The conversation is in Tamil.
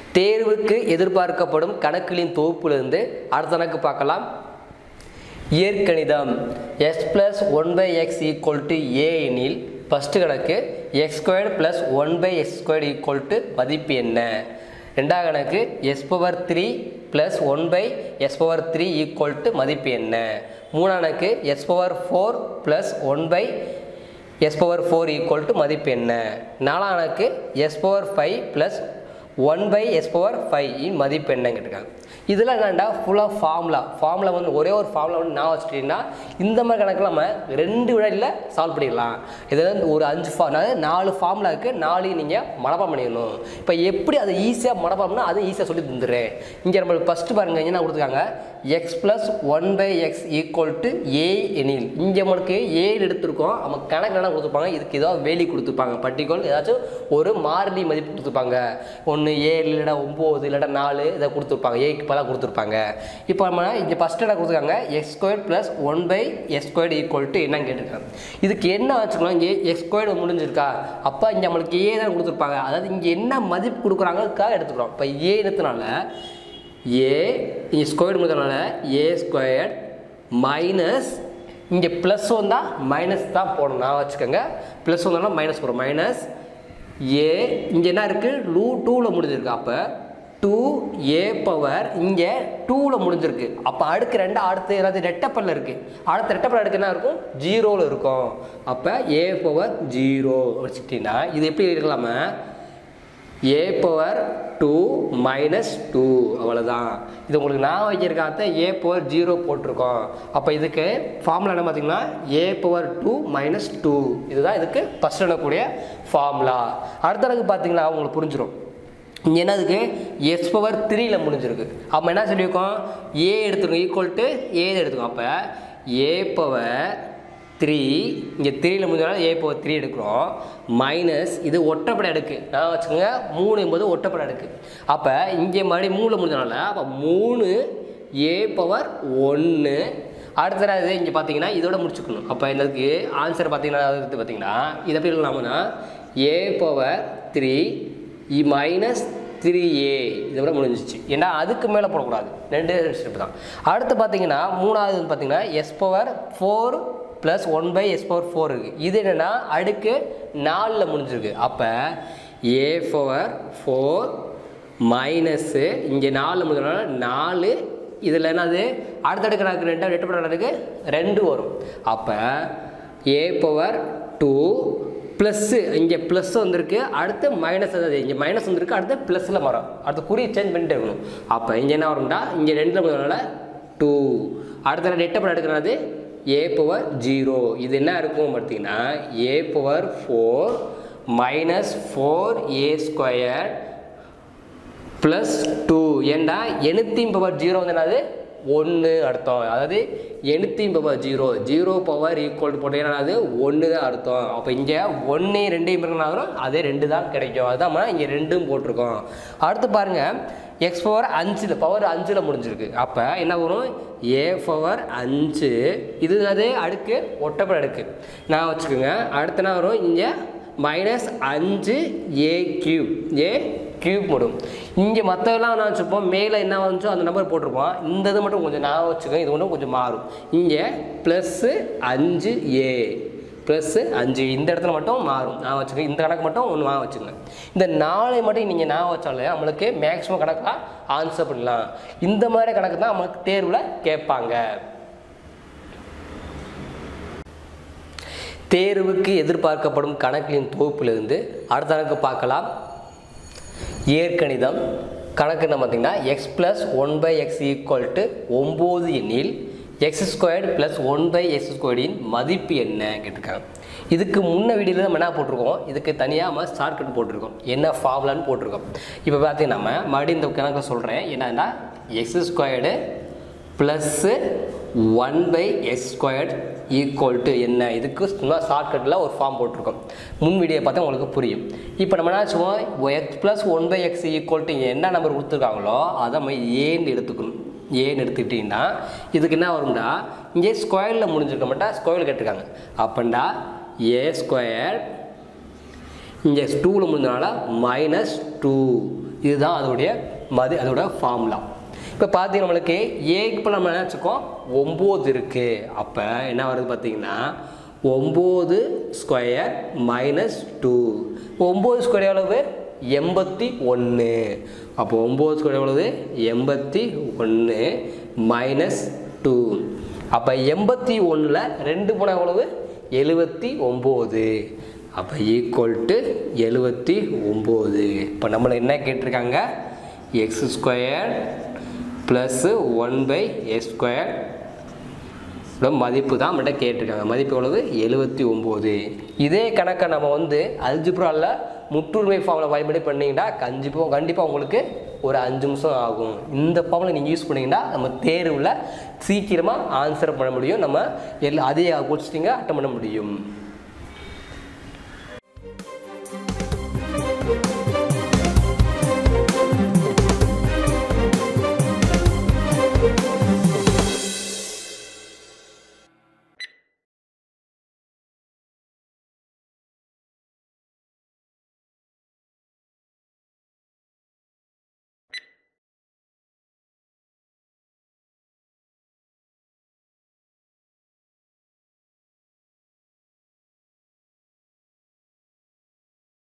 தேர்வுக்கு எதிர்பார்க்கப்படும் கணக்குகளின் தொகுப்பிலிருந்து அடுத்த கணக்கு பார்க்கலாம் இயற்கணிதம் x plus one by x equal to a எனில் ஃபஸ்ட்டு கணக்கு x squared plus one by x squared equal to மதிப்பு என்ன ரெண்டாவது கணக்கு x power three plus one by x power three equal to மதிப்பு என்ன மூணாவது கணக்கு x power four plus one by x power four equal to மதிப்பு என்ன நாலாம் கணக்கு x power five plus one by x power five இன் மதிப்பு என்னன்னு கேட்டிருக்காங்க இதெல்லாம் என்னடா ஃபுல்லாக ஃபார்முலா ஃபார்முலா வந்து ஒரே ஒரு ஃபார்முலா வந்து நான் வச்சுட்டீங்கன்னா இந்த மாதிரி கணக்கு நம்ம ரெண்டு விடையில் சால்வ் பண்ணிடலாம் இதில் வந்து ஒரு அஞ்சு ஃபா அதாவது நாலு ஃபார்முலாவுக்கு நாலு நீங்கள் மனப்பாடம் பண்ணிடணும் இப்போ எப்படி அதை ஈஸியாக மனப்பாடம்னா அதை ஈஸியாக சொல்லி தந்துடுறேன் இங்கே நம்மளுக்கு ஃபஸ்ட்டு பாருங்கள் என்ன கொடுத்துருக்காங்க x plus one by x equal to a எனில் இங்கே நம்மளுக்கு ஏழு எடுத்திருக்கோம் நம்ம கணக்கு என்ன கொடுத்துருப்பாங்க இதுக்கு ஏதாவது வேலி கொடுத்துருப்பாங்க பர்டிகுலர் ஏதாச்சும் ஒரு மாறிலி மதிப்பு கொடுத்துருப்பாங்க ஒன்று ஏழு இல்லைடா ஒம்பது இல்லைடா நாலு இதை கொடுத்துருப்பாங்க ஏக்கு பல கொடுத்துருப்பாங்க இப்போ நம்ம இங்கே ஃபஸ்ட்டு என்ன கொடுத்துருக்காங்க x square plus one by x square equal to என்னன்னு கேட்டிருக்காங்க இதுக்கு என்ன வச்சுக்கலாம் இங்கே எக்ஸ் ஸ்கொயர் முடிஞ்சிருக்கா அப்போ இங்கே நம்மளுக்கு ஏ தான் கொடுத்துருப்பாங்க அதாவது இங்கே என்ன மதிப்பு கொடுக்குறாங்கக்காக எடுத்துக்கிறோம் இப்போ ஏ எடுத்தனால ஏ இங்கே ஸ்கொயர் முடிஞ்சனால ஏ ஸ்கொயர் மைனஸ் இங்கே ப்ளஸ் வந்தால் மைனஸ் தான் போடணும் நான் வச்சுக்கோங்க ப்ளஸ் வந்தாலும் மைனஸ் போடும் மைனஸ் ஏ இங்கே என்ன இருக்குது லூ டூவில் முடிஞ்சிருக்கு அப்போ டூ ஏ பவர் இங்கே டூவில் முடிஞ்சிருக்கு அப்போ அடுக்கு ரெண்டு அடுத்து ஏதாவது ரெட்டப்பல்ல இருக்குது அடுத்த ரெட்டப்பல் அடுக்கு என்ன இருக்கும் ஜீரோவில் இருக்கும் அப்போ ஏ பவர் ஜீரோ வச்சுக்கிட்டீங்கன்னா இது எப்படி இருக்கலாமா a power two minus two அவ்வளோதான் இது உங்களுக்கு நான் வைக்கிறக்காக ஏ பவர் ஜீரோ போட்டிருக்கோம் அப்போ இதுக்கு ஃபார்முலா என்ன பார்த்தீங்கன்னா a power two minus two இதுதான் இதுக்கு ஃபஸ்ட் பண்ணக்கூடிய ஃபார்முலா அடுத்த கணக்கு பார்த்தீங்கன்னா உங்களுக்கு புரிஞ்சிடும் இங்கே என்னதுக்கு எஸ் பவர் த்ரீயில் முடிஞ்சிருக்கு அப்போ என்ன சொல்லியிருக்கோம் ஏ எடுத்துருக்கோம் ஈக்குவல் டு ஏ எடுத்துக்கோம் அப்போ ஏ பவர் த்ரீ இங்கே த்ரீயில் முடிஞ்சனால ஏ பவர் த்ரீ எடுக்கிறோம் மைனஸ் இது ஒற்றைப்படை அடுக்கு நான் வச்சுக்கோங்க மூணு என்பது ஒற்றைப்படை அடுக்கு அப்போ இங்கே மறுபடியும் மூணில் முடிஞ்சனால அப்போ மூணு ஏ பவர் ஒன்று அடுத்தது இங்கே பார்த்தீங்கன்னா இதோட முடிச்சுக்கணும் அப்போ என்னதுக்கு ஆன்சர் பார்த்தீங்கன்னா அது பார்த்தீங்கன்னா இதை எப்படி எழுதலாம்னா ஏ பவர் த்ரீ இ மைனஸ் த்ரீ ஏ இதை விட முடிஞ்சிச்சு ஏன்னா அதுக்கு மேலே போடக்கூடாது ரெண்டு ஸ்டெப் தான் அடுத்து பார்த்தீங்கன்னா மூணாவது வந்து பார்த்தீங்கன்னா x power four plus one by x power four இருக்குது இது என்னென்னா அடுக்கு நாலில் முடிஞ்சிருக்கு அப்போ ஏ பவர் ஃபோர் மைனஸ்ஸு இங்கே நாலில் முடிஞ்சதுனால நாலு இதில் என்னது அடுத்தடுக்கு எனக்கு ரெண்டு ரெட்டு படம் ரெண்டு வரும் அப்போ ஏ பவர் டூ ப்ளஸ்ஸு இங்கே ப்ளஸ் வந்திருக்கு அடுத்து மைனஸ் அதாவது இங்கே மைனஸ் வந்திருக்கு அடுத்து ப்ளஸில் வரும் அடுத்து குறி சேஞ்ச் பண்ணிட்டு இருக்கணும் அப்போ இங்கே என்ன வரும்டா இங்கே ரெண்டில் முதல்ல டூ அடுத்த ரெட்டை படம் எடுக்கிறது ஏ பவர் ஜீரோ இது என்ன இருக்கும் பார்த்தீங்கன்னா a power four minus four a square plus two ஏண்டா எணுத்தின் பவர் ஜீரோ வந்து என்னது ஒன்று அர்த்தம் அதாவது எணுத்தின் power zero zero power equal போட்டீங்கன்னா அது ஒன்று தான் அர்த்தம் அப்போ இங்கே ஒன்று ரெண்டையும் பிறகுனாலும் அதே ரெண்டு தான் கிடைக்கும் அதுதான் இங்கே ரெண்டும் போட்டிருக்கோம் அடுத்து பாருங்கள் எக்ஸ் பவர் அஞ்சில் பவர் அஞ்சில் முடிஞ்சிருக்கு அப்போ என்ன வரும் ஏ பவர் அஞ்சு இது அது அடுக்கு ஒட்டப்பட அடுக்கு நான் வச்சுக்கோங்க அடுத்து என்ன வரும் இங்கே மைனஸ் அஞ்சு ஏ கியூப் ஏ கியூப் வரும் இங்கே மற்றதெல்லாம் நான் வச்சுப்போம் மேலே என்ன வந்துச்சோ அந்த நம்பர் போட்டிருப்போம் இந்த இது மட்டும் கொஞ்சம் நான் வச்சுக்கோங்க இது மட்டும் கொஞ்சம் மாறும் இங்கே ப்ளஸ்ஸு அஞ்சு ஏ ப்ளஸ்ஸு அஞ்சு இந்த இடத்துல மட்டும் மாறும் நான் வச்சுக்கோங்க இந்த கணக்கு மட்டும் ஒன்று நான் வச்சுக்கோங்க இந்த நாளை மட்டும் நீங்கள் நான் வச்சாலே நம்மளுக்கு மேக்ஸிமம் கணக்காக ஆன்சர் பண்ணலாம் இந்த மாதிரி கணக்கு தான் நம்மளுக்கு தேர்வில் கேட்பாங்க தேர்வுக்கு எதிர்பார்க்கப்படும் கணக்கின் தொகுப்பிலிருந்து அடுத்த கணக்கு பார்க்கலாம் இயற்கணிதம் கணக்கு என்ன பார்த்தீங்கன்னா x plus one by x equal to ஒம்பது எண்ணில் x squared plus one by x ஸ்கொயர்டின் மதிப்பு என்ன கேட்டிருக்காங்க இதுக்கு முன்ன வீடியோவில் நம்ம என்ன போட்டிருக்கோம் இதுக்கு தனியாக நம்ம ஷார்ட்கட் போட்டிருக்கோம் என்ன ஃபார்முலான்னு போட்டிருக்கோம் இப்போ பார்த்தீங்கன்னா நம்ம மறுபடியும் இந்த கணக்கை சொல்கிறேன் என்னன்னா x squared plus one by x squared equal to என்ன இதுக்கு சும்மா ஷார்ட்கட்டில் ஒரு ஃபார்ம் போட்டிருக்கோம் முன் வீடியோ பார்த்தா உங்களுக்கு புரியும் இப்போ நம்ம என்ன சொல்லுவோம் x plus one by x equal to என்ன நம்பர் கொடுத்துருக்காங்களோ அதை நம்ம ஏன்னு எடுத்துக்கணும் ஏன்னு எடுத்துக்கிட்டிங்கன்னா இதுக்கு என்ன வரும்டா இங்கே ஸ்கொயரில் முடிஞ்சிருக்க மாட்டா ஸ்கொயர் கேட்டிருக்காங்க அப்பண்டா ஏ ஸ்கொயர் இங்கே டூவில் முடிஞ்சனால மைனஸ் டூ இதுதான் அதோடைய மதி அதோட ஃபார்முலா இப்போ பார்த்தீங்கன்னா நம்மளுக்கு ஏக்கு இப்போ நம்ம என்ன வச்சுக்கோம் ஒம்பது இருக்குது அப்போ என்ன வருது பார்த்தீங்கன்னா ஒம்பது ஸ்கொயர் மைனஸ் டூ ஒம்பது ஸ்கொயர் எவ்வளவு எண்பத்தி ஒன்று அப்போ ஒம்பது ஸ்கொயர் எவ்வளவு எண்பத்தி ஒன்று மைனஸ் டூ அப்போ எண்பத்தி ஒன்றில் ரெண்டு போனால் எவ்வளவு எழுபத்தி ஒம்பது அப்போ ஈக்குவல் டு எழுபத்தி ஒம்பது இப்போ நம்மளை என்ன கேட்டிருக்காங்க x square plus one by x square மதிப்பு தான் நம்மகிட்ட கேட்டிருக்காங்க மதிப்பு எவ்வளவு எழுபத்தி ஒம்பது இதே கணக்கை நம்ம வந்து அல்ஜிப்ராவில் முற்றுரிமை ஃபார்மில் பயன்படி பண்ணிங்கன்னா கண்டிப்பாக கண்டிப்பாக உங்களுக்கு ஒரு அஞ்சு நிமிஷம் ஆகும் இந்த ஃபார்மில் நீங்கள் யூஸ் பண்ணிங்கன்னா நம்ம தேர்வில் சீக்கிரமாக ஆன்சர் பண்ண முடியும் நம்ம எல்லா அதே கொஸ்டிங்க அட்டன் பண்ண முடியும்